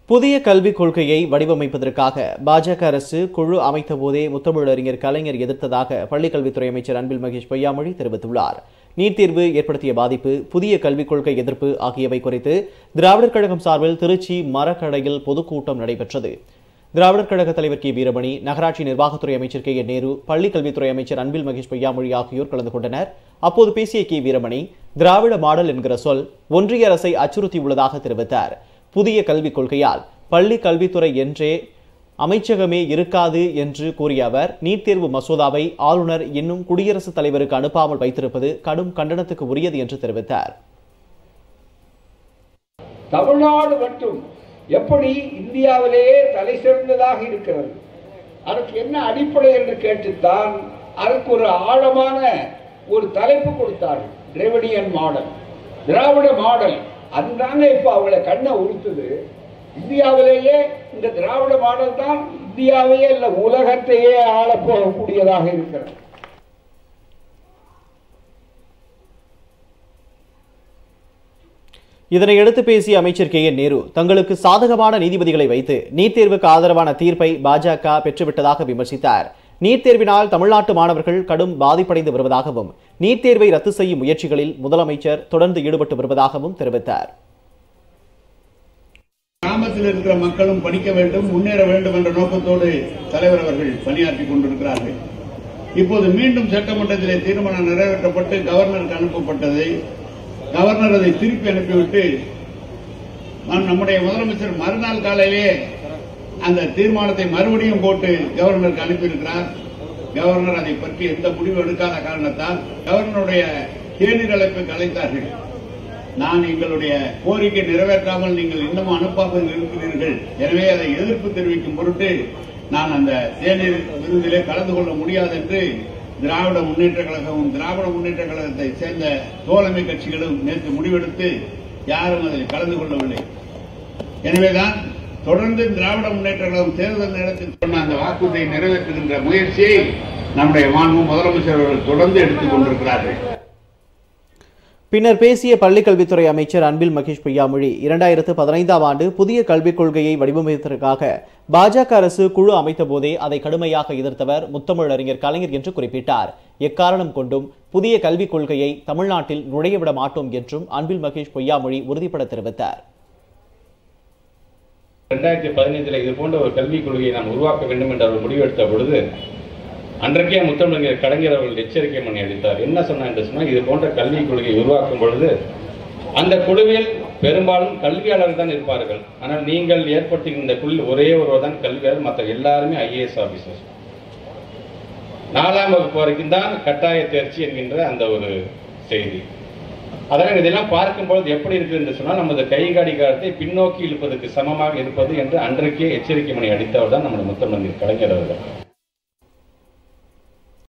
புதிய கல்விக் கொள்கையை வடிவமைப்பதற்காக பாஜக அரசு குழு அமைத்த போதே முத்தமிழறிஞர் கலைஞர் எதிர்த்ததாக பள்ளிக்கல்வித்துறை அமைச்சர் அன்பில் மகேஷ் பொய்யாமொழி தெரிவித்துள்ளார் நீட் தேர்வு ஏற்படுத்திய பாதிப்பு புதிய கல்விக் கொள்கை எதிர்ப்பு ஆகியவை குறித்து திராவிடர் கழகம் சார்பில் திருச்சி மரக்கடையில் பொதுக்கூட்டம் நடைபெற்றது திராவிடர் கழக தலைவர் கே வீரமணி நகராட்சி நிர்வாகத்துறை அமைச்சர் கே என் நேரு பள்ளிக் கல்வித்துறை அமைச்சர் அன்பில் மகேஷ் பொய்யாமொழி ஆகியோர் கலந்து கொண்டனர் அப்போது பேசிய கே வீரமணி திராவிட மாடல் என்கிற சொல் ஒன்றிய அரசை அச்சுறுத்தியுள்ளதாக தெரிவித்தார் புதிய கல்விக் கொள்கையால் பள்ளி கல்வித்துறை என்றே அமைச்சகமே இருக்காது என்று கூறிய அவர் நீட் தேர்வு மசோதாவை ஆளுநர் இன்னும் குடியரசுத் தலைவருக்கு அனுப்பாமல் வைத்திருப்பது கடும் கண்டனத்துக்கு உரியது என்று தெரிவித்தார் தமிழ்நாடு மட்டும் எப்படி இந்தியாவிலேயே தலை சிறந்ததாக இருக்கிறது அதற்கு என்ன அடிப்படை என்று கேட்டுத்தான் அதற்கு ஒரு ஆழமான ஒரு தலைப்பு கொடுத்தார்கள் திராவிடியன் மாடல் திராவிட மாடல் அதுதாங்க இப்ப அவங்களை கண்ணை உறுத்துது இந்தியாவிலேயே இந்த திராவிட மாடல் தான் இந்தியாவையே இல்ல உலகத்தையே ஆளப் போகக்கூடியதாக இருக்கிறது இதனை எடுத்து பேசிய அமைச்சர் கே என் நேரு தங்களுக்கு சாதகமான நீதிபதிகளை வைத்து நீட் தேர்வுக்கு ஆதரவான தீர்ப்பை பாஜக பெற்றுவிட்டதாக விமர்சித்தார் நீட் தேர்வினால் தமிழ்நாட்டு மாணவர்கள் கடும் பாதிப்படைந்து வருவதாகவும் நீட் தேர்வை ரத்து செய்யும் முயற்சிகளில் முதலமைச்சர் தொடர்ந்து ஈடுபட்டு வருவதாகவும் தெரிவித்தார் கிராமத்தில் இருக்கிற மக்களும் படிக்க வேண்டும் முன்னேற வேண்டும் என்ற நோக்கத்தோடு தலைவர் அவர்கள் பணியாற்றி கொண்டிருக்கிறார்கள் இப்போது மீண்டும் சட்டமன்றத்திலே தீர்மானம் நிறைவேற்றப்பட்டு கவர்னருக்கு அனுப்பப்பட்டதை கவர்னர் அதை திருப்பி அனுப்பிவிட்டு நாம் நம்முடைய முதலமைச்சர் மறுநாள் காலையிலே அந்த தீர்மானத்தை மறுபடியும் போட்டு கவர்னருக்கு அனுப்பியிருக்கிறார் கவர்னர் அதை பற்றி எந்த முடிவு எடுக்காத காரணத்தால் கவர்னருடைய தேநீர் அழைப்புக்கு அழைத்தார்கள் நான் எங்களுடைய கோரிக்கை நிறைவேற்றாமல் நீங்கள் இன்னமும் அனுப்பாமல் இருக்கிறீர்கள் எனவே அதை எதிர்ப்பு தெரிவிக்கும் பொருட்டு நான் அந்த தேநீர் விருந்திலே கலந்து கொள்ள முடியாது என்று திராவிட முன்னேற்ற கழகமும் திராவிட முன்னேற்ற கழகத்தை சேர்ந்த தோழமை கட்சிகளும் நேற்று முடிவெடுத்து யாரும் அதில் கலந்து கொள்ளவில்லை எனவேதான் தொடர்ந்து திராவிட முன்னேற்ற கழகம் தேர்தல் நேரத்தில் சொன்ன அந்த வாக்குறுதியை நிறைவேற்றுகின்ற முயற்சியை நம்முடைய மாண்பு முதலமைச்சர் அவர்கள் தொடர்ந்து எடுத்துக் கொண்டிருக்கிறார்கள் பின்னர் பேசிய பள்ளிக்கல்வித்துறை அமைச்சர் அன்பில் மகேஷ் பொய்யாமொழி இரண்டாயிரத்து பதினைந்தாம் ஆண்டு புதிய கல்விக் கொள்கையை வடிவமைப்பதற்காக பாஜக அரசு குழு அமைத்த போதே அதை கடுமையாக எதிர்த்தவர் முத்தமிழறிஞர் கலைஞர் என்று குறிப்பிட்டார் எக்காரணம் கொண்டும் புதிய கல்விக் கொள்கையை தமிழ்நாட்டில் நுழையவிட மாட்டோம் என்றும் அன்பில் மகேஷ் பொய்யாமொழி உறுதிபட தெரிவித்தார் ரெண்டாயிரத்தி பதினைந்தில் இது போன்ற ஒரு கல்விக் கொள்கையை நாம் உருவாக்க வேண்டும் என்று அவர் முடிவெடுத்த பொழுது அன்றைக்கே முத்தமிழர் கலைஞர் அவர்கள் எச்சரிக்கை மணி அளித்தார் என்ன சொன்னார் என்று சொன்னால் இது போன்ற கல்விக் கொள்கையை உருவாக்கும் பொழுது அந்த குழுவில் பெரும்பாலும் கல்வியாளர்கள் தான் இருப்பார்கள் ஆனால் நீங்கள் ஏற்படுத்துகின்ற இந்த குழுவில் ஒரே ஒருவர் தான் கல்வியாளர் மற்ற எல்லாருமே ஐஏஎஸ் ஆபீசர்ஸ் நாலாம் வகுப்பு வரைக்கும் தான் கட்டாய தேர்ச்சி என்கின்ற அந்த ஒரு செய்தி அதனால் இதெல்லாம் பார்க்கும்பொழுது எப்படி இருக்கு என்று சொன்னால் நமது கை கடிகாரத்தை பின்னோக்கி இழுப்பதற்கு சமமாக இருப்பது என்று அன்றைக்கே எச்சரிக்கை மணி அடித்தவர் தான் நமது முத்தமிழர் கலைஞர் அவர்கள்